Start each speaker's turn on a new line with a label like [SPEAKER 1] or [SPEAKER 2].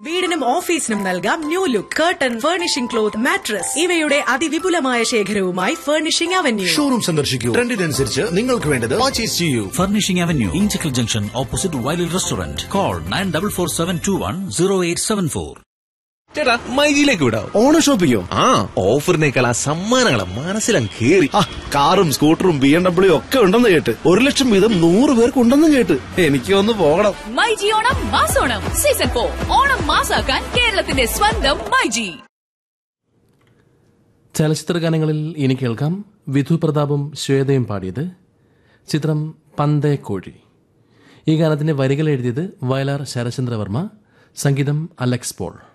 [SPEAKER 1] വീടിനും ഓഫീസിനും നൽകാം new look curtain furnishing cloth mattress ഇവയുടെ അതിവിപുലമായ ശേഖരവുമായി ഫർണിഷിംഗ് അവന്യൂ
[SPEAKER 2] ഷോറൂം സന്ദർശിക്കൂ ട്രെൻഡിനനുസരിച്ച് നിങ്ങൾക്ക് വേണ്ടത് പർച്ചേസ് ചെയ്യൂ
[SPEAKER 3] Furnishing Avenue, Inchicle Junction, opposite Wiley Restaurant. Call 9447210874.
[SPEAKER 4] ചേട്ടാ മൈജിയിലേക്ക് വിടാം
[SPEAKER 5] ഓണ ഷോപ്പിങ്ങോ
[SPEAKER 4] ആ ഓഫറിനേക്കാൾ ആ സമ്മാനങ്ങളെ മനസ്സിലും കേറി
[SPEAKER 5] ആ കാറും സ്കൂട്ടറും ബി എം ഡബ്ല്യു ഒക്കെ ഉണ്ടെന്ന് കേട്ട് ഒരു ലക്ഷം വീതം നൂറ് പേർക്ക് ഉണ്ടെന്ന് കേട്ട് എനിക്ക് ഒന്ന് പോകണം
[SPEAKER 6] മൈജി ഓണം മാസോണം സീസൺ ഫോർ ഓണം മാസാക്കാൻ കേരളത്തിന്റെ സ്വന്തം മൈജി
[SPEAKER 7] ചലച്ചിത്ര ഗാനങ്ങളിൽ ഇനി കേൾക്കാം വിധു പ്രതാപും ശ്വേതയും പാടിയത് ചിത്രം പന്തേ കോഴി ഈ ഗാനത്തിന്റെ വരികൾ എഴുതിയത് വയലാർ ശരചന്ദ്രവർമ്മ സംഗീതം അലക്സ് പോൾ